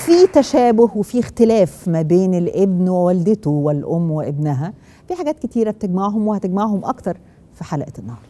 في تشابه وفي اختلاف ما بين الابن ووالدته والام وابنها في حاجات كتيره بتجمعهم وهتجمعهم اكتر في حلقه النهارده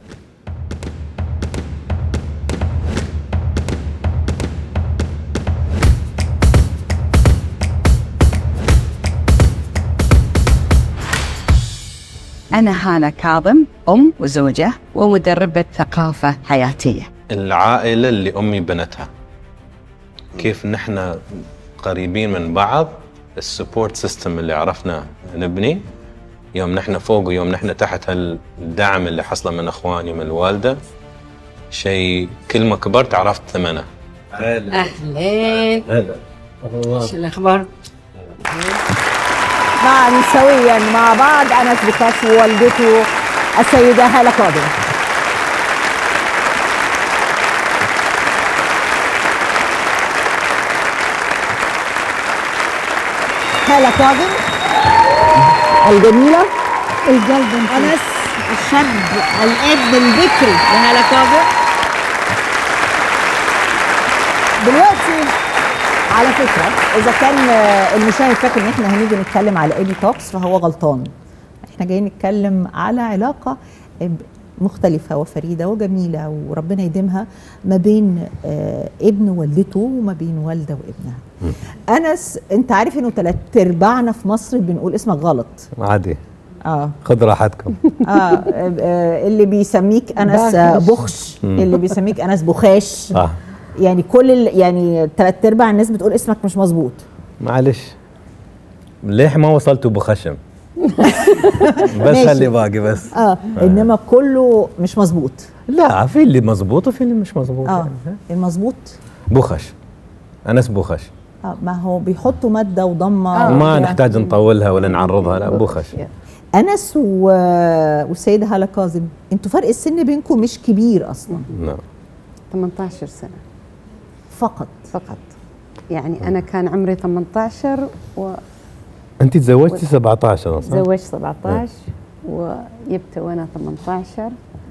أنا هانا كاظم أم وزوجة ومدربة ثقافة حياتية العائلة اللي أمي بنتها كيف نحن قريبين من بعض السبورت سيستم اللي عرفنا نبني يوم نحن فوق ويوم نحن تحت هالدعم اللي حصله من اخواني ومن الوالده شيء كل ما كبرت عرفت ثمنه أهلين هلا شو الأخبار؟ معا سويا مع بعض انس بكاش ووالدته السيده هاله قادر هاله قادر الجميله القلب انس الشاب الابن البكري لهاله قادر دلوقتي على فكره اذا كان آه، المشاهد فاكر ان احنا هنيجي نتكلم على ايدي توكس فهو غلطان احنا جايين نتكلم على علاقه مختلفة وفريدة وجميلة وربنا يديمها ما بين آه، ابن والدته وما بين والدة وابنها أنس أنت عارف إنه تلات أرباعنا في مصر بنقول اسمك غلط عادي اه خذ راحتكم آه, آه اللي بيسميك انس آه، بخش اللي بيسميك انس بخاش اه يعني كل ال- يعني ثلاث ارباع الناس بتقول اسمك مش مظبوط معلش ليه ما وصلتوا بخشم بس ماشي. خلي باقي بس اه انما كله مش مظبوط لا في اللي مظبوط وفي اللي مش مظبوط اه يعني. المظبوط بخش انس بخش آه ما هو بيحطوا ماده وضمه ما وبتاع. نحتاج نطولها ولا نعرضها لا بخش انس و... والسيده هاله كاظم انتوا فرق السن بينكم مش كبير اصلا نعم 18 سنة فقط فقط يعني أنا كان عمري 18 انت تزوجتي 17 صح؟ وتزوجت 17 وجبت وأنا 18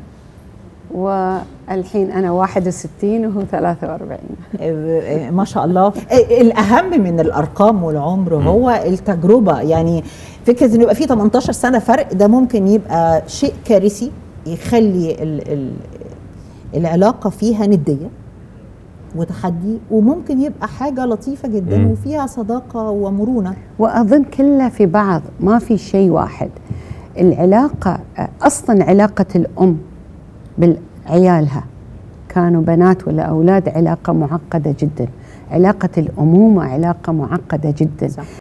والحين أنا 61 وهو 43 آه، آه، ما شاء الله آه، الاهم من الارقام والعمر هو التجربه يعني فكره انه يبقى في 18 سنه فرق ده ممكن يبقى شيء كارثي يخلي ال ال العلاقه فيها نديه وتحدي وممكن يبقى حاجه لطيفه جدا مم. وفيها صداقه ومرونه وأظن كلها في بعض ما في شيء واحد العلاقة أصلا علاقة الأم بعيالها كانوا بنات ولا أولاد علاقة معقدة جدا علاقة الأمومة علاقة معقدة جدا صح.